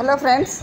hello friends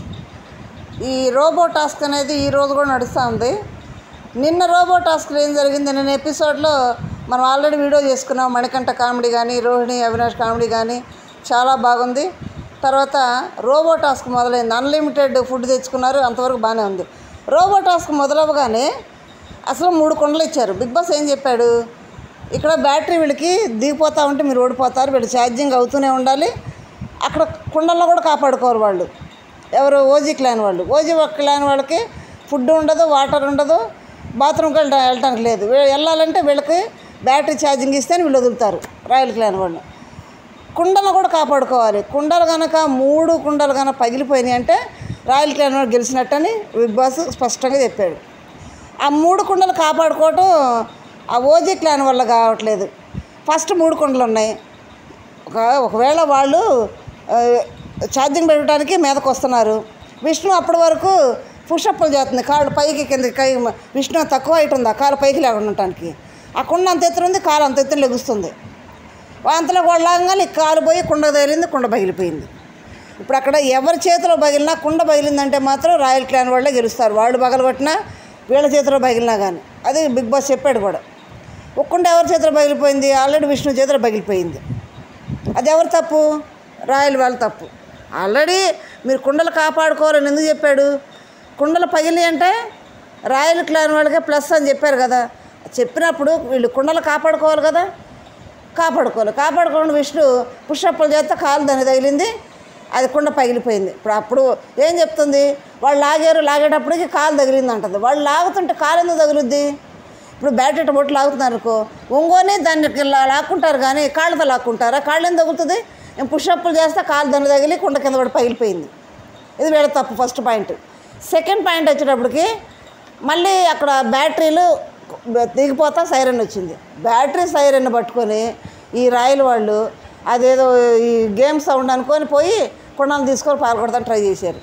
ఈ robo task అనేది ఈ రోజు కూడా నడుస్తూ ఉంది నిన్న రోబో టాస్క్లో ఏం జరిగింది నిన్న ఎపిసోడ్లో మనం ఆల్రెడీ వీడియో చేసుకున్నాం మణికంఠ కామెడీ కానీ రోహిణి అవినాష్ కామెడీ కానీ చాలా బాగుంది తర్వాత రోబో టాస్క్ మొదలైంది అన్లిమిటెడ్ ఫుడ్ తెచ్చుకున్నారు అంతవరకు బాగానే ఉంది రోబో టాస్క్ మొదలవగానే అసలు మూడు కుండలు ఇచ్చారు బిగ్ బాస్ ఏం చెప్పాడు ఇక్కడ బ్యాటరీ వీళ్ళకి దిగిపోతూ ఉంటే మీరు ఓడిపోతారు వీళ్ళు ఛార్జింగ్ అవుతూనే ఉండాలి అక్కడ కుండల్లో కూడా కాపాడుకోవాలి వాళ్ళు ఎవరు ఓజీ క్లాన్ వాళ్ళు ఓజీ క్లాన్ వాళ్ళకి ఫుడ్ ఉండదు వాటర్ ఉండదు బాత్రూమ్కి వెళ్ళ వెళ్ళటానికి లేదు వీ- వెళ్ళాలంటే వీళ్ళకి బ్యాటరీ ఛార్జింగ్ ఇస్తేనే వీళ్ళు వదులుతారు రాయల్ క్లాన్ వాళ్ళు కుండలు కూడా కాపాడుకోవాలి కుండలు కనుక మూడు కుండలు కనుక పగిలిపోయినాయి అంటే రాయల్ క్లాన్ వాళ్ళు గెలిచినట్టని బిగ్ బాస్ స్పష్టంగా చెప్పాడు ఆ మూడు కుండలు కాపాడుకోవటం ఆ ఓజీ క్లాన్ వల్ల కావట్లేదు ఫస్ట్ మూడు కుండలు ఉన్నాయి ఒక ఒకవేళ వాళ్ళు ఆ, ఛార్జింగ్ పెట్టడానికి మీదకు వస్తున్నారు విష్ణు అప్పటి వరకు పుషప్పులు చేస్తుంది కాళ్ళు పైకి కిందకి కై విష్ణు తక్కువ హైట్ ఉంది ఆ కాలు పైకి లేకుండా ఉండటానికి ఆ కుండ అంత ఎత్తున ఉంది కాలు అంత ఎత్తున లెగుస్తుంది అంతలో వాళ్ళు లాగానే కాలు పోయి కుండ తగిలింది కుండ పగిలిపోయింది ఇప్పుడు అక్కడ ఎవరి చేతిలో పగిలినా కుండ పగిలిందంటే మాత్రం రాయల్ క్లాన్ వాళ్ళే గెలుస్తారు వాళ్ళు పగలగొట్టినా వీళ్ళ చేతిలో పగిలినా కానీ అది బిగ్ బాస్ చెప్పాడు కూడా ఒక కుండ ఎవరి చేతిలో పగిలిపోయింది ఆల్రెడీ విష్ణు చేతిలో పగిలిపోయింది అది ఎవరు తప్పు రాయల్ వాళ్ళ తప్పు ఆల్రెడీ మీరు కుండలు కాపాడుకోవాలని ఎందుకు చెప్పాడు కుండలు పగిలి అంటే రాయల్ క్లాన్ వాళ్ళకే ప్లస్ అని చెప్పారు కదా చెప్పినప్పుడు వీళ్ళు కుండలు కాపాడుకోవాలి కదా కాపాడుకోవాలి కాపాడుకోండి విష్ణు పుషప్పులు చేస్తే కాలు దాన్ని తగిలింది అది కుండ పగిలిపోయింది ఇప్పుడు అప్పుడు ఏం చెప్తుంది వాళ్ళు లాగారు లాగేటప్పటికి కాలు తగిలింది అంటుంది వాళ్ళు లాగుతుంటే కాలు ఎందుకు తగులుద్ది ఇప్పుడు బ్యాటరీ బొట్టు లాగుతున్నారు అనుకో ఒంగోని దాన్ని లా- లాక్కుంటారు కానీ కాళ్ళతో లాక్కుంటారా కాళ్ళు ఎందుకు తగులుతుంది నేను పుషప్పులు చేస్తే కాలు దాన్ని తగిలి కుండ కింద పడి పగిలిపోయింది ఇది వీళ్ళ తప్పు ఫస్ట్ పాయింట్ సెకండ్ పాయింట్ వచ్చేటప్పటికి మళ్ళీ అక్కడ బ్యాటరీలు దిగిపోతా సైరన్ వచ్చింది బ్యాటరీ సైరన్ పట్టుకొని ఈ రాయల వాళ్ళు అదేదో ఈ గేమ్ సౌండ్ అనుకొని పోయి కుండలు తీసుకొని పాల్గొడతాను ట్రై చేశారు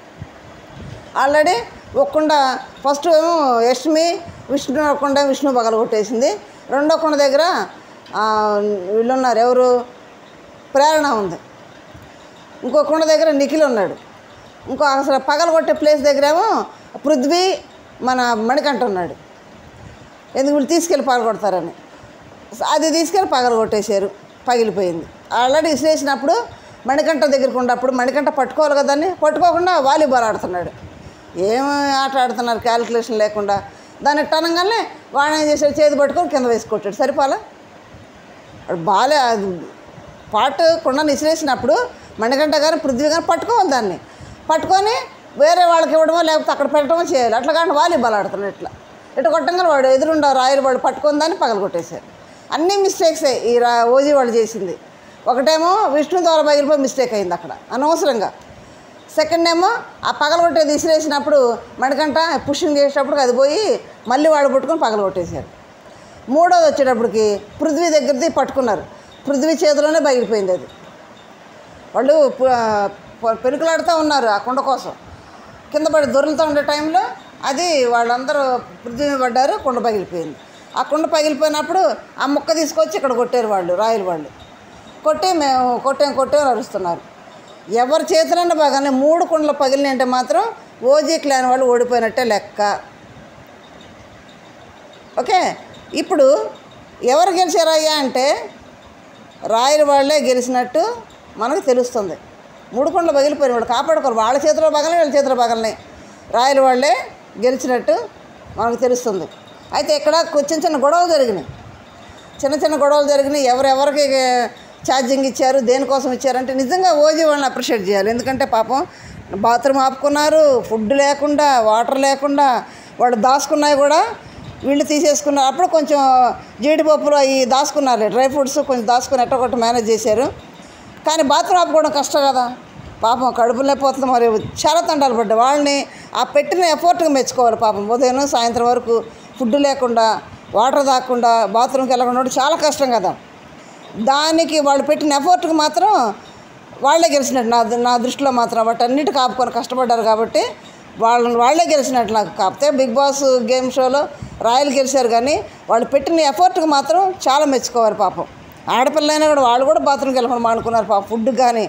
ఆల్రెడీ ఒక కుండ ఫస్ట్ ఏమో యష్మి విష్ణు ఒక కుండ విష్ణు పగల కొట్టేసింది రెండో కుండ దగ్గర ఆ, వీళ్ళు ఉన్నారు ఎవరు ప్రేరణ ఉంది ఇంకో కుండ దగ్గర నిఖిల్ ఉన్నాడు ఇంకో అసలు పగల కొట్టే ప్లేస్ దగ్గర ఏమో పృథ్వీ మన మణికంఠ ఉన్నాడు ఎందుకు వీళ్ళు తీసుకెళ్ళి పగలగొడతారని అది తీసుకెళ్ళి పగల కొట్టేశారు పగిలిపోయింది ఆల్రెడీ విసిరేసినప్పుడు మణికంఠ దగ్గరికి ఉన్నప్పుడు మణికంఠ పట్టుకోవాలి కదా దాన్ని పట్టుకోకుండా వాలీబాల్ ఆడుతున్నాడు ఏం ఆట ఆడుతున్నారు క్యాలిక్యులేషన్ లేకుండా దాన్ని టనంగానే వాడు ఏం చేశాడు చేతి పట్టుకొని కింద వేసి కొట్టాడు సరిపోలా వాడు బాలే అది పాట కుండను విసిరేసినప్పుడు మణికంఠ గారు పృథ్వీ గారు పట్టుకోవాలి దాన్ని పట్టుకొని వేరే వాళ్ళకి ఇవ్వడమో లేకపోతే అక్కడ పెట్టడమో చేయాలి అట్లా కానీ వాలీబాల్ ఆడుతున్నాడు ఇట్లా ఇట్లా కొట్టంగా వాడు ఎదురుండ రాయలు వాడు పట్టుకొని దాన్ని పగల కొట్టేశారు అన్ని మిస్టేక్సే ఈ రా ఓజీ వాళ్ళు చేసింది ఒకటేమో విష్ణు ద్వారా పగిలిపోయి మిస్టేక్ అయింది అక్కడ అనవసరంగా సెకండ్ ఏమో ఆ పగలగొట్టేది విసిరేసినప్పుడు మణికంట పుషింగ్ చేసేటప్పుడు అది పోయి మళ్ళీ వాడు పట్టుకొని పగలగొట్టేశారు మూడోది వచ్చేటప్పటికి పృథ్వీ దగ్గరది పట్టుకున్నారు పృథ్వీ చేతిలోనే పగిలిపోయింది అది వాళ్ళు పు- ప- పెనుకులాడుతూ ఉన్నారు ఆ కుండ కోసం కింద పడి దొరులుతూ ఉండే టైంలో అది వాళ్ళందరూ పృథ్వీ మీద పడ్డారు కుండ పగిలిపోయింది ఆ కుండ పగిలిపోయినప్పుడు ఆ ముక్క తీసుకొచ్చి ఇక్కడ కొట్టారు వాళ్ళు రాయలు వాళ్ళు కొట్టి మేము కొట్టాం కొట్టాం అరుస్తున్నారు ఎవరి చేతులైనా బాగానే మూడు కుండలు పగిలినంటే మాత్రం ఓజీ క్లాన్ వాళ్ళు ఓడిపోయినట్టే లెక్క ఓకే ఇప్పుడు ఎవరు గెలిచారయ్యా అంటే రాయల వాళ్ళే గెలిచినట్టు మనకు తెలుస్తుంది మూడు కొండలు పగిలిపోయిన వాళ్ళు కాపాడుకోరు వాళ్ళ చేతిలో పగలని వీళ్ళ చేతిలో పగలని రాయల వాళ్ళే గెలిచినట్టు మనకు తెలుస్తుంది అయితే ఇక్కడ కొ- చిన్న చిన్న గొడవలు జరిగినాయి చిన్న చిన్న గొడవలు జరిగినాయి ఎవరెవరికి ఛార్జింగ్ ఇచ్చారు దేనికోసం ఇచ్చారంటే నిజంగా ఓజీ వాళ్ళని అప్రిషియేట్ చేయాలి ఎందుకంటే పాపం బాత్రూమ్ ఆపుకున్నారు ఫుడ్ లేకుండా వాటర్ లేకుండా వాళ్ళు దాచుకున్నాయి కూడా వీళ్ళు తీసేసుకున్నారు అప్పుడు కొంచెం జీడిపప్పులు అవి దాచుకున్నారు డ్రై ఫ్రూట్స్ కొంచెం దాచుకుని ఎట్టకొట్ట మేనేజ్ చేశారు కానీ బాత్రూమ్ ఆపుకోవడం కష్టం కదా పాపం కడుపు లేకపోతుంది మరి చాలా తండాలు పడ్డాయి వాళ్ళని ఆ పెట్టిన ఎఫర్ట్గా మెచ్చుకోవాలి పాపం ఉదయం సాయంత్రం వరకు ఫుడ్ లేకుండా వాటర్ తాగకుండా బాత్రూమ్కి వెళ్ళకుండా ఉండడం చాలా కష్టం కదా దానికి వాళ్ళు పెట్టిన ఎఫర్ట్కి మాత్రం వాళ్ళే గెలిచినట్టు నా నా దృష్టిలో మాత్రం వాటి అన్నిటి కాపుకొని కష్టపడ్డారు కాబట్టి వాళ్ళని వాళ్ళే గెలిచినట్టు నాకు కాకపోతే బిగ్ బాస్ గేమ్ షోలో రాయల్ గెలిచారు కానీ వాళ్ళు పెట్టిన ఎఫర్ట్కి మాత్రం చాలా మెచ్చుకోవాలి పాపం ఆడపిల్లైనా కూడా వాళ్ళు కూడా బాత్రూమ్కి వెళ్ళకుండా మానుకున్నారు పాపం ఫుడ్ కానీ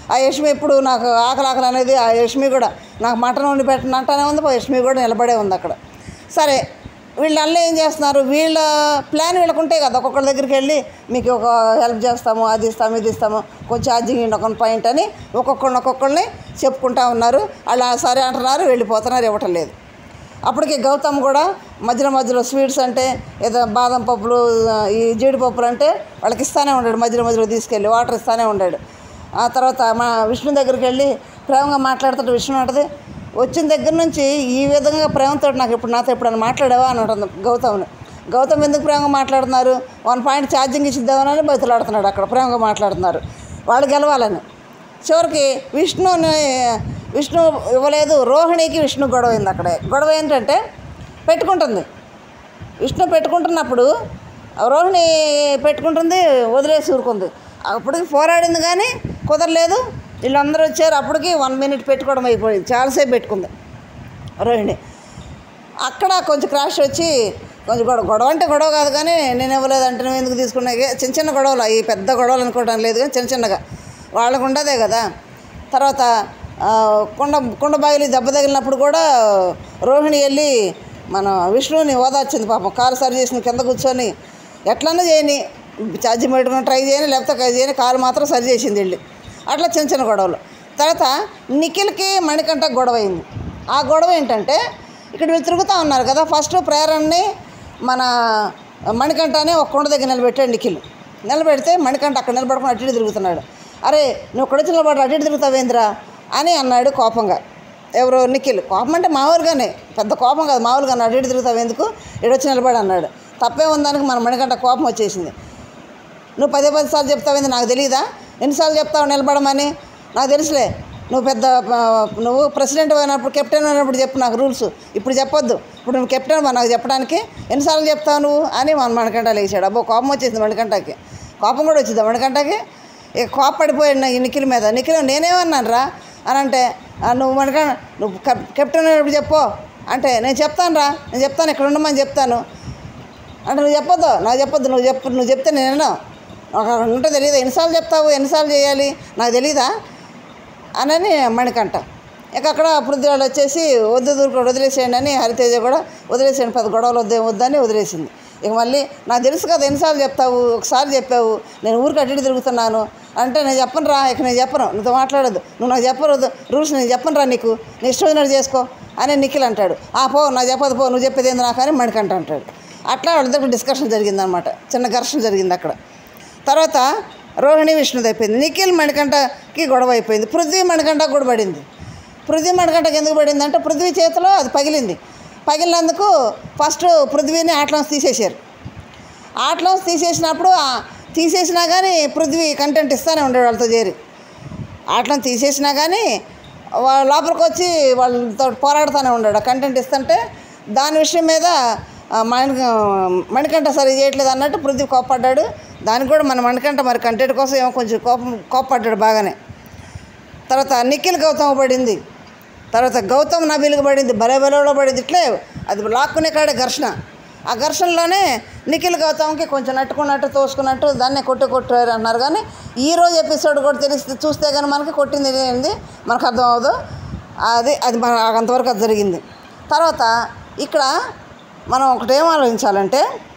ఆ యష్మి ఎప్పుడు నాకు ఆకలి ఆకలి అనేది ఆ యష్మి కూడా నాకు మటన్ వండి పెట్టిన అంటానే ఉంది ఆ యష్మి కూడా నిలబడే ఉంది అక్కడ సరే వీళ్ళల్లో ఏం చేస్తున్నారు వీళ్ళ ప్లాన్ వీళ్ళకు ఉంటాయి కదా ఒక్కొక్కరి దగ్గరికి వెళ్ళి మీకు ఒక హెల్ప్ చేస్తాము అది ఇస్తాము ఇది ఇస్తాము కొంచెం ఛార్జింగ్ ఇండి ఒక పాయింట్ అని ఒక్కొక్కరిని ఒక్కొక్కరిని చెప్పుకుంటా ఉన్నారు వాళ్ళు ఆ సరే అంటున్నారు వెళ్ళిపోతున్నారు ఇవ్వటం లేదు అప్పటికి గౌతమ్ కూడా మధ్యలో మధ్యలో స్వీట్స్ అంటే ఏదో బాదం పప్పులు ఆ, ఈ జీడిపప్పులు అంటే వాళ్ళకి ఇస్తానే ఉన్నాడు మధ్యలో మధ్యలో తీసుకెళ్ళి వాటర్ ఇస్తానే ఉన్నాడు ఆ తర్వాత మా విష్ణు దగ్గరికి వెళ్ళి ప్రేమగా మాట్లాడుతుంటే విష్ణు అంటది వచ్చిన దగ్గర నుంచి ఈ విధంగా ప్రేమతో నాకు ఇప్పుడు నాతో ఎప్పుడైనా మాట్లాడావా అని అంటుంది గౌతమ్ని గౌతమ్ ఎందుకు ప్రేమగా మాట్లాడుతున్నారు వన్ పాయింట్ ఛార్జింగ్ ఇచ్చిద్దామని బతులాడుతున్నాడు అక్కడ ప్రేమగా మాట్లాడుతున్నారు వాళ్ళు గెలవాలని చివరికి విష్ణుని విష్ణు ఇవ్వలేదు రోహిణికి విష్ణు గొడవ అయింది అక్కడే గొడవ ఏంటంటే పెట్టుకుంటుంది విష్ణు పెట్టుకుంటున్నప్పుడు రోహిణి పెట్టుకుంటుంది వదిలేసి ఊరుకుంది అప్పటికి పోరాడింది కానీ కుదరలేదు వీళ్ళందరూ వచ్చారు అప్పటికి వన్ మినిట్ పెట్టుకోవడం అయిపోయింది చాలాసేపు పెట్టుకుంది రోహిణి అక్కడ కొంచెం క్రాష్ వచ్చి కొంచెం గొడవ గొడవ అంటే గొడవ కాదు కానీ నేను ఇవ్వలేదంటే నువ్వు ఎందుకు తీసుకున్నా ఏ- చిన్న చిన్న గొడవలు ఈ పెద్ద గొడవలు అనుకోవడం లేదు కానీ చిన్న చిన్నగా వాళ్ళకు ఉండదే కదా తర్వాత ఆ, కుండ కుండ బాగిలి దెబ్బ తగిలినప్పుడు కూడా రోహిణి వెళ్ళి మన విష్ణుని ఓదార్చింది పాపం కాలు సరి చేసిన కింద కూర్చొని ఎట్లన్నా చేయని ఛార్జింగ్ పెట్టుకుని ట్రై చేయని లేకపోతే ట్రై చేయని కాలు మాత్రం సరి చేసింది వెళ్ళి అట్లా చిన్న చిన్న గొడవలు తర్వాత నిఖిల్కి మణికంట గొడవ అయింది ఆ గొడవ ఏంటంటే ఇక్కడ వీళ్ళు తిరుగుతూ ఉన్నారు కదా ఫస్ట్ ప్రేరణని మన మణికంఠని ఒక కొండ దగ్గర నిలబెట్టాడు నిఖిల్ నిలబెడితే మణికంఠ అక్కడ నిలబడుకుని అటు ఇటు తిరుగుతున్నాడు అరే నువ్వు ఇక్కడ వచ్చి నిలబడి అటు ఇటు తిరుగుతావేంద్రా అని అన్నాడు కోపంగా ఎవరు నిఖిల్ కోపం అంటే మామూలుగానే పెద్ద కోపం కాదు మామూలుగా అటు ఇటు తిరుగుతావు ఎందుకు ఇటు వచ్చి నిలబడి అన్నాడు తప్పే ఉందానికి మన మణికంఠ కోపం వచ్చేసింది నువ్వు పదే పది సార్లు చెప్తావేంది నాకు తెలియదా ఎన్నిసార్లు చెప్తావు నిలబడమని నాకు తెలుసులే నువ్వు పెద్ద ఆ, నువ్వు ప్రెసిడెంట్ అయినప్పుడు కెప్టెన్ అయినప్పుడు చెప్పు నాకు రూల్స్ ఇప్పుడు చెప్పొద్దు ఇప్పుడు నువ్వు కెప్టెన్ నాకు చెప్పడానికి ఎన్నిసార్లు చెప్తావు నువ్వు అని మన మణికంట లేచాడు అబ్బో కోపం వచ్చేసింది మణికంటకి కోపం కూడా వచ్చింది మణికంటకి ఇక కోప పడిపోయాడు నా ఈ నిఖిల్ మీద నిఖిల్ నేనేమన్నాను రా అని అంటే "ఆ, నువ్వు మణికంట నువ్వు కెప్- కెప్టెన్ అయినప్పుడు చెప్పు అంటే నేను చెప్తాను రా నేను చెప్తాను ఇక్కడ ఉండమని చెప్తాను అంటే నువ్వు చెప్పొద్దు నాకు చెప్పొద్దు నువ్వు చెప్పు నువ్వు చెప్తే నేను ఒక ఉంటే తెలియదు ఎన్నిసార్లు చెప్తావు ఎన్నిసార్లు చేయాలి నాకు తెలీదా అనని మణికంట ఇక అక్కడ పృథ్వీ వాళ్ళు వచ్చేసి వద్దు దూరుకు వదిలేసేయండి అని హరితేజ కూడా వదిలేసేయండి పెద్ద గొడవలు వద్దే వద్దని వదిలేసింది ఇక మళ్ళీ నాకు తెలుసు కదా ఎన్నిసార్లు చెప్తావు ఒకసారి చెప్పావు నేను ఊరికి అటు ఇటు తిరుగుతున్నాను అంటే నేను చెప్పను రా ఇక నేను చెప్పను నువ్వు మాట్లాడద్దు నువ్వు నాకు చెప్పరు రూల్స్ నేను చెప్పను రా నీకు నీ ఇష్టం వచ్చినట్టు చేసుకో అని నిఖిల్ అంటాడు ఆ పో నాకు చెప్పదు పో నువ్వు చెప్పేది ఏంది నాకు అని మణికంట అంటాడు అట్లా వాళ్ళిద్దరికి డిస్కషన్ జరిగిందనమాట చిన్న ఘర్షణ జరిగింది అక్కడ తర్వాత రోహిణి విష్ణుది అయిపోయింది నిఖిల్ మణికంఠకి గొడవ అయిపోయింది పృథ్వీ మణికంఠ కూడా పడింది పృథ్వీ మణికంఠకి ఎందుకు పడింది అంటే పృథ్వీ చేతిలో అది పగిలింది పగిలినందుకు ఫస్ట్ పృథ్వీని ఆటలోంచి తీసేశారు ఆటలోంచి తీసేసినప్పుడు ఆ తీసేసినా కానీ పృథ్వీ కంటెంట్ ఇస్తానే ఉండేవాడు వాళ్ళతో చేరి ఆటలను తీసేసినా కానీ వాళ్ళ లోపలికి వచ్చి వాళ్ళతో పోరాడుతూనే ఉన్నాడు కంటెంట్ ఇస్తుంటే దాని విషయం మీద ఆ, మణి మణికంఠ సరి చేయట్లేదు అన్నట్టు పృథ్వీ కోప్పడ్డాడు దానికి కూడా మన మణికంఠ మరి కంటెంట్ కోసం ఏమో కొంచెం కోపం కోప్పడ్డాడు బాగానే తర్వాత నిఖిల్ గౌతమ్ పడింది తర్వాత గౌతమ్ నబీలకు పడింది భలే బలలో పడింది ఇట్లే అది లాక్కునే కాడే ఘర్షణ ఆ ఘర్షణలోనే నిఖిల్ గౌతమ్కి కొంచెం నట్టుకున్నట్టు తోసుకున్నట్టు దాన్నే కొట్టు కొట్టారు అన్నారు కానీ ఈ రోజు ఎపిసోడ్ కూడా తెలిస్తే చూస్తే కానీ మనకి కొట్టింది ఏంది మనకు అర్థం అవ్వదు అది అది మన అంతవరకు అది జరిగింది తర్వాత ఇక్కడ మనం ఒకటి ఏం ఆలోచించాలంటే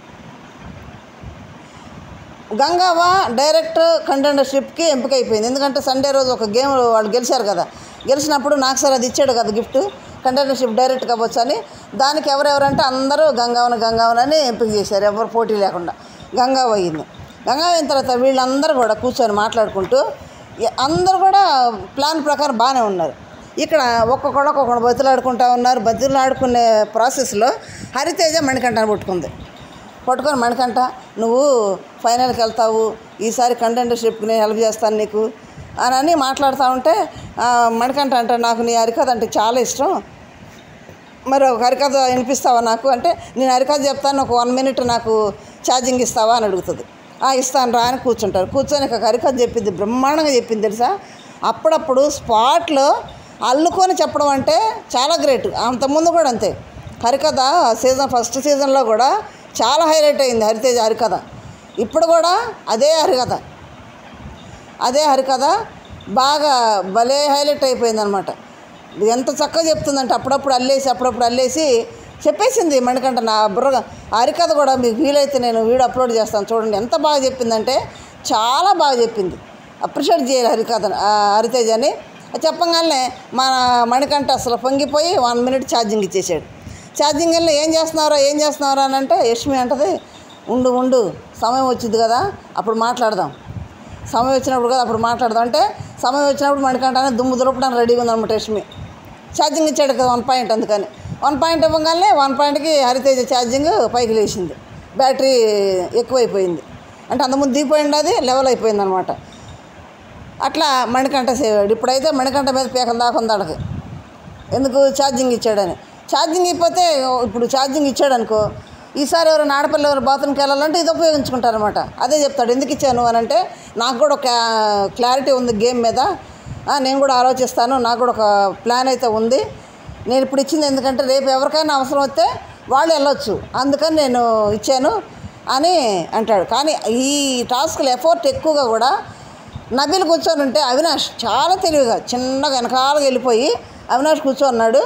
గంగావ డైరెక్ట్ కంటెండర్షిప్కి ఎంపిక అయిపోయింది ఎందుకంటే సండే రోజు ఒక గేమ్ వాళ్ళు గెలిచారు కదా గెలిచినప్పుడు నాకు సార్ అది ఇచ్చాడు కదా గిఫ్ట్ కంటెండర్షిప్ డైరెక్ట్ కావచ్చు అని దానికి ఎవరెవరంటే అందరూ గంగావన గంగావనని ఎంపిక చేశారు ఎవరు పోటీ లేకుండా గంగావ అయ్యింది గంగావ అయిన తర్వాత వీళ్ళందరూ కూడా కూర్చొని మాట్లాడుకుంటూ ఎ- అందరూ కూడా ప్లాన్ ప్రకారం బాగానే ఉన్నారు ఇక్కడ ఒక్కొక్కడు ఒక్కొక్కడు బతులాడుకుంటా ఉన్నారు బతులాడుకునే ప్రాసెస్లో హరితేజ మణికంఠని పట్టుకుంది పట్టుకొని మణికంఠ నువ్వు ఫైనల్కి వెళ్తావు ఈసారి కంటెండర్షిప్కి నేను హెల్ప్ చేస్తాను నీకు అని అని మాట్లాడుతూ ఉంటే ఆ, మణికంఠ అంటే నాకు నీ హరికథ అంటే చాలా ఇష్టం మరి ఒక హరికథ వినిపిస్తావా నాకు అంటే నేను హరికథ చెప్తాను ఒక వన్ మినిట్ నాకు ఛార్జింగ్ ఇస్తావా అని అడుగుతుంది "ఆ, ఇస్తాను రా అని కూర్చుంటారు కూర్చొని ఒక హరికథ చెప్పింది బ్రహ్మాండంగా చెప్పింది తెలుసా అప్పుడప్పుడు స్పాట్లో అల్లుకొని చెప్పడం అంటే చాలా గ్రేట్ అంతకుముందు కూడా అంతే హరికథ సీజన్ ఫస్ట్ సీజన్లో కూడా చాలా హైలైట్ అయింది హరితేజ హరికథ ఇప్పుడు కూడా అదే హరికథ అదే హరికథ బాగా భలే హైలైట్ అయిపోయింది అనమాట ఎంత చక్కగా చెప్తుందంటే అప్పుడప్పుడు అల్లేసి అప్పుడప్పుడు అల్లేసి చెప్పేసింది మణికంఠ నా బుర్ర హరికథ కూడా మీకు వీలైతే నేను వీడియో అప్లోడ్ చేస్తాను చూడండి ఎంత బాగా చెప్పిందంటే చాలా బాగా చెప్పింది అప్రిషియేట్ చేయాలి హరికథను ఆ హరితేజని అది చెప్పగానే మన మణికంఠ అసలు పొంగిపోయి వన్ మినిట్ ఛార్జింగ్ ఇచ్చేసాడు ఛార్జింగ్ వెళ్ళి ఏం చేస్తున్నారో ఏం చేస్తున్నారో అని అంటే యష్మి అంటది ఉండు ఉండు సమయం వచ్చింది కదా అప్పుడు మాట్లాడదాం సమయం వచ్చినప్పుడు కదా అప్పుడు మాట్లాడదాం అంటే సమయం వచ్చినప్పుడు మణికంఠనే దుమ్ము దులపడానికి రెడీగా ఉందన్నమాట యష్మి ఛార్జింగ్ ఇచ్చాడు కదా వన్ పాయింట్ అందుకని వన్ పాయింట్ ఇవ్వగానే వన్ పాయింట్కి హరితేజ ఛార్జింగ్ పైకి లేచింది బ్యాటరీ ఎక్కువైపోయింది అంటే అంతకుముందు దిగిపోయింది అది లెవెల్ అయిపోయింది అనమాట అట్లా మణికంఠ సేవాడు ఇప్పుడైతే మణికంఠ మీద పీకల దాకా ఉంది అడగ ఎందుకు ఛార్జింగ్ ఇచ్చాడని ఛార్జింగ్ ఇవ్వకపోతే ఇప్పుడు ఛార్జింగ్ ఇచ్చాడు అనుకో ఈసారి ఎవరైనా ఆడపిల్ల ఎవరు బాత్రూమ్కి వెళ్ళాలంటే ఇది ఉపయోగించుకుంటారనమాట అదే చెప్తాడు ఎందుకు ఇచ్చాను అని అంటే నాకు కూడా ఒక క్లారిటీ ఉంది గేమ్ మీద ఆ, నేను కూడా ఆలోచిస్తాను నాకు కూడా ఒక ప్లాన్ అయితే ఉంది నేను ఇప్పుడు ఇచ్చింది ఎందుకంటే రేపు ఎవరికైనా అవసరం వస్తే వాళ్ళు వెళ్ళొచ్చు అందుకని నేను ఇచ్చాను అని అంటాడు కానీ ఈ టాస్క్లు ఎఫర్ట్ ఎక్కువగా కూడా నబీల్ కూర్చొని ఉంటే అవినాష్ చాలా తెలివిగా చిన్నగా వెనకాలకి వెళ్ళిపోయి అవినాష్ కూర్చోన్నాడు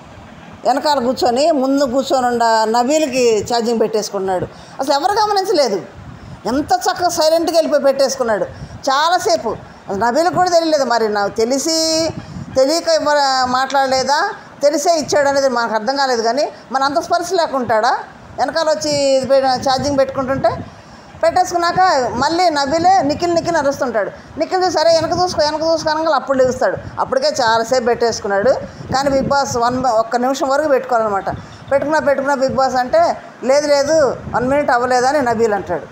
వెనకాల కూర్చొని ముందు కూర్చొని ఉండ నబీల్కి ఛార్జింగ్ పెట్టేసుకున్నాడు అసలు ఎవరు గమనించలేదు ఎంత చక్కగా సైలెంట్గా వెళ్ళిపోయి పెట్టేసుకున్నాడు చాలాసేపు అసలు నబీల్కి కూడా తెలియలేదు మరి నాకు తెలిసి తెలియక ఇవ్వ మాట్లాడలేదా తెలిసే ఇచ్చాడు అనేది మనకు అర్థం కాలేదు కానీ మన అంత స్పర్శ లేకుంటాడా వెనకాల వచ్చి ఇది పె- ఛార్జింగ్ పెట్టుకుంటుంటే పెట్టేసుకున్నాక మళ్ళీ నవ్విలే నిఖిల్ నిఖిల్ అరుస్తుంటాడు నిఖిల్ చూసి సరే వెనక చూసుకో వెనక చూసుకోనగా అప్పుడు లెగుస్తాడు అప్పటికే చాలాసేపు పెట్టేసుకున్నాడు కానీ బిగ్ బాస్ వన్ ఒక్క నిమిషం వరకు పెట్టుకోవాలన్నమాట పెట్టుకున్నా పెట్టుకున్నా బిగ్ బాస్ అంటే లేదు లేదు వన్ మినిట్ అవ్వలేదని నబీల్ అంటాడు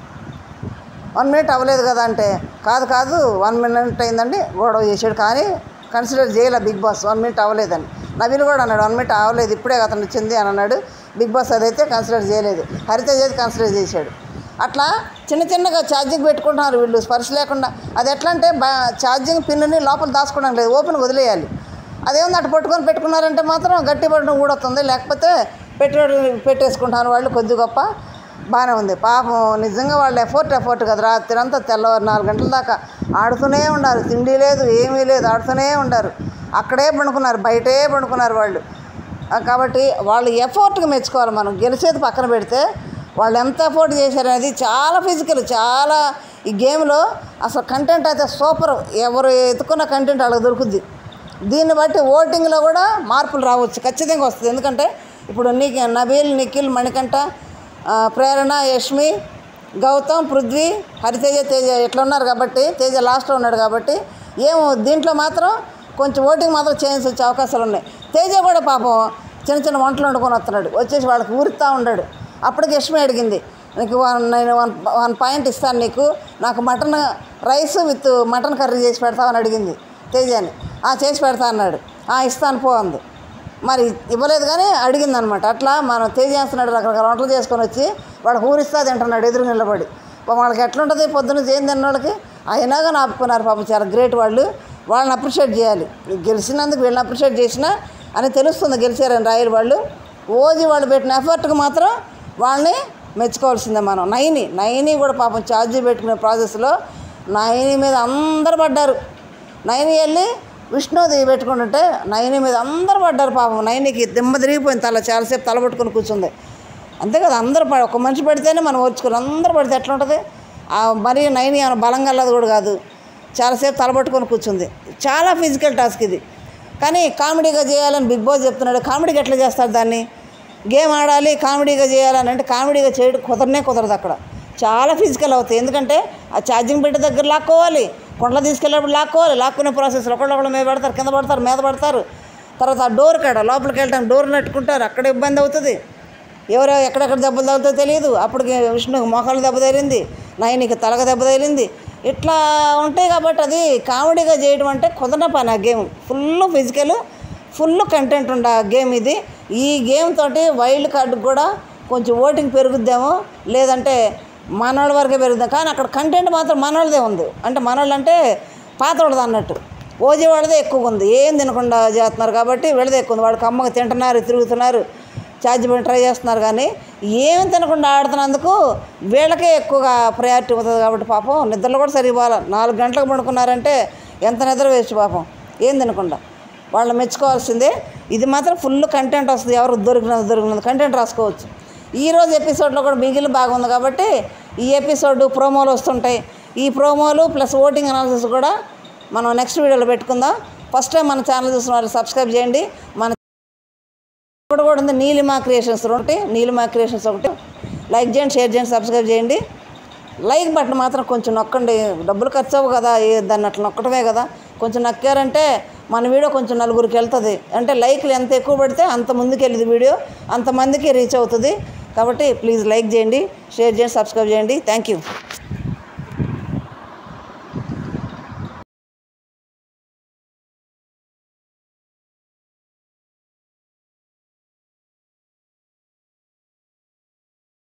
వన్ మినిట్ అవ్వలేదు కదా అంటే కాదు కాదు వన్ మినిట్ అయిందండి గొడవ చేసాడు కానీ కన్సిడర్ చేయలే బిగ్ బాస్ వన్ మినిట్ అవ్వలేదని నవీన్ కూడా అన్నాడు వన్ మినిట్ అవ్వలేదు ఇప్పుడే అతను వచ్చింది అని అన్నాడు బిగ్ బాస్ అదైతే కన్సిడర్ చేయలేదు హరితేజ్ అయితే కన్సిడర్ చేశాడు అట్లా చిన్న చిన్నగా ఛార్జింగ్ పెట్టుకుంటున్నారు వీళ్ళు స్పర్శ లేకుండా అది ఎట్లా అంటే బా ఛార్జింగ్ పిన్ని లోపల దాచుకోవడం లేదు ఓపెన్ వదిలేయాలి అదేముంది అటు పట్టుకొని పెట్టుకున్నారంటే మాత్రం గట్టి పడడం ఊడొస్తుంది లేకపోతే పెట్టే పెట్టేసుకుంటారు వాళ్ళు కొద్ది గొప్ప బాగానే ఉంది పాపం నిజంగా వాళ్ళు ఎఫోర్ట్ ఎఫోర్ట్ కదా రాత్రి అంతా తెల్లవారు నాలుగు గంటల దాకా ఆడుతూనే ఉండారు తిండి లేదు ఏమీ లేదు ఆడుతూనే ఉండారు అక్కడే పండుకున్నారు బయటే పండుకున్నారు వాళ్ళు ఆ, కాబట్టి వాళ్ళు ఎఫోర్ట్గా మెచ్చుకోవాలి మనం గెలిచేది పక్కన పెడితే వాళ్ళు ఎంత ఎఫోర్ట్ చేశారనేది చాలా ఫిజికల్ చాలా ఈ గేమ్లో అసలు కంటెంట్ అయితే సూపర్ ఎవరు ఎత్తుకున్న కంటెంట్ వాళ్ళకి దొరుకుద్ది దీన్ని బట్టి ఓటింగ్లో కూడా మార్పులు రావచ్చు ఖచ్చితంగా వస్తుంది ఎందుకంటే ఇప్పుడు నీకు నబీల్ నిఖిల్ మణికంఠ ఆ, ప్రేరణ యష్మి గౌతమ్ పృథ్వీ హరితేజ తేజ ఎట్లా ఉన్నారు కాబట్టి తేజ లాస్ట్లో ఉన్నాడు కాబట్టి ఏమో దీంట్లో మాత్రం కొంచెం ఓటింగ్ మాత్రం చేంజ్ వచ్చే అవకాశాలు ఉన్నాయి తేజ కూడా పాపం చిన్న చిన్న వంటలు వండుకొని వస్తున్నాడు వచ్చేసి వాళ్ళకి ఊరుతూ ఉన్నాడు అప్పటికి యష్మి అడిగింది నీకు వన్ నేను వన్ వన్ పాయింట్ ఇస్తాను నీకు నాకు mutton rice with mutton curry చేసి పెడతావని అడిగింది తేజాని "ఆ, చేసి పెడతా అన్నాడు "ఆ, ఇస్తాను పో అంది మరి ఇవ్వలేదు కానీ అడిగింది అనమాట అట్లా మనం తేజేస్తున్నాడు రకరకాల వంటలు చేసుకొని వచ్చి వాడు ఊరిస్తా తింటున్నాడు ఎదురు నిలబడి పాపం వాళ్ళకి ఎట్లుంటుంది పొద్దున్న చేయం తిన్న వాళ్ళకి అయినా కానీ ఆపుకున్నారు పాపం చాలా గ్రేట్ వాళ్ళు వాళ్ళని అప్రిషియేట్ చేయాలి గెలిచినందుకు వీళ్ళని అప్రిషియేట్ చేసినా అని తెలుస్తుంది గెలిచారని రాయలు వాళ్ళు ఓజీ వాళ్ళు పెట్టిన ఎఫర్ట్కి మాత్రం వాళ్ళని మెచ్చుకోవాల్సిందే మనం నైని నైని కూడా పాపం ఛార్జీ పెట్టుకునే ప్రాసెస్లో నైని మీద అందరు పడ్డారు నైని వెళ్ళి విష్ణుది పెట్టుకుంటుంటే నైని మీద అందరు పడ్డారు పాపం నైనికి దిమ్మ తిరిగిపోయింది తల చాలాసేపు తల పట్టుకొని కూర్చుంది అంతే కదా అందరూ పడ ఒక మనిషి పడితేనే మనం ఓర్చుకోరు అందరూ పడితే ఎట్లా ఉంటుంది ఆ మరీ నైని ఏమైనా బలంగా వెళ్ళదు కూడా కాదు చాలాసేపు తల పట్టుకొని కూర్చుంది చాలా ఫిజికల్ టాస్క్ ఇది కానీ కామెడీగా చేయాలని బిగ్ బాస్ చెప్తున్నాడు కామెడీకి ఎట్లా చేస్తారు దాన్ని గేమ్ ఆడాలి కామెడీగా చేయాలని అంటే కామెడీగా చేయడం కుదరనే కుదరదు అక్కడ చాలా ఫిజికల్ అవుతాయి ఎందుకంటే ఆ ఛార్జింగ్ పెట్టే దగ్గర లాక్కోవాలి కొండలు తీసుకెళ్ళేప్పుడు లాక్కోవాలి లాక్కునే ప్రాసెస్లో ఒకళ్ళొకళ్ళు మీద పడతారు కింద పడతారు మీద పడతారు తర్వాత ఆ డోర్ కాడ లోపలికి వెళ్ళడానికి డోర్ నెట్టుకుంటారు అక్కడ ఇబ్బంది అవుతుంది ఎవరో ఎక్కడెక్కడ దెబ్బలు తగులుతో తెలియదు అప్పటికి విష్ణుకి మోకాలు దెబ్బ తగిలింది నయనికి తలక దెబ్బ తగిలింది ఇట్లా ఉంటాయి కాబట్టి అది కామెడీగా చేయడం అంటే కుదరన పని ఆ game full physical full content ఉండే ఆ గేమ్ ఇది ఈ గేమ్ తోటి వైల్డ్ కార్డుకి కూడా కొంచెం ఓటింగ్ పెరుగుద్దేమో లేదంటే మనోళ్ళ వరకే పెరుగుద్దాం కానీ అక్కడ కంటెంట్ మాత్రం మనోళ్ళదే ఉంది అంటే మనోళ్ళు అంటే పాత వాళ్ళది అన్నట్టు ఓజీ వాళ్ళదే ఎక్కువగా ఉంది ఏం తినకుండా చేస్తున్నారు కాబట్టి వీళ్ళదే ఎక్కువ ఉంది వాళ్ళు కమ్మగా తింటున్నారు తిరుగుతున్నారు ఛార్జ్ పెట్టి ట్రై చేస్తున్నారు కానీ ఏమి తినకుండా ఆడుతున్నందుకు వీళ్ళకే ఎక్కువగా ప్రయారిటీ అవుతుంది కాబట్టి పాపం నిద్రలో కూడా సరిపోవాలి నాలుగు గంటలకు పడుకున్నారంటే ఎంత నిద్ర వేస్ట్ పాపం ఏం తినకుండా వాళ్ళు మెచ్చుకోవాల్సిందే ఇది మాత్రం ఫుల్ కంటెంట్ వస్తుంది ఎవరు దొరికినది దొరికినది కంటెంట్ రాసుకోవచ్చు ఈ రోజు ఎపిసోడ్లో కూడా మిగిలిన బాగుంది కాబట్టి ఈ ఎపిసోడ్ ప్రోమోలు వస్తుంటాయి ఈ ప్రోమోలు ప్లస్ ఓటింగ్ అనాలిసిస్ కూడా మనం నెక్స్ట్ వీడియోలో పెట్టుకుందాం ఫస్ట్ టైం మన ఛానల్ చూసిన వాళ్ళు సబ్స్క్రైబ్ చేయండి మన ఇక్కడ కూడా ఉంది నీలిమా క్రియేషన్స్ ఒకటి నీలిమా క్రియేషన్స్ ఒకటి లైక్ చేయండి షేర్ చేయండి సబ్స్క్రైబ్ చేయండి లైక్ బటన్ మాత్రం కొంచెం నొక్కండి డబ్బులు ఖర్చు అవ్వు కదా ఏ- దాన్ని అట్లా నొక్కడమే కదా కొంచెం నక్కారంటే మన వీడియో కొంచెం నలుగురికి వెళ్తుంది అంటే లైక్లు ఎంత ఎక్కువ పెడితే అంత ముందుకు వెళ్ళింది వీడియో అంతమందికి రీచ్ అవుతుంది కాబట్టి ప్లీజ్ లైక్ చేయండి షేర్ చేయండి సబ్స్క్రైబ్ చేయండి థ్యాంక్ యూ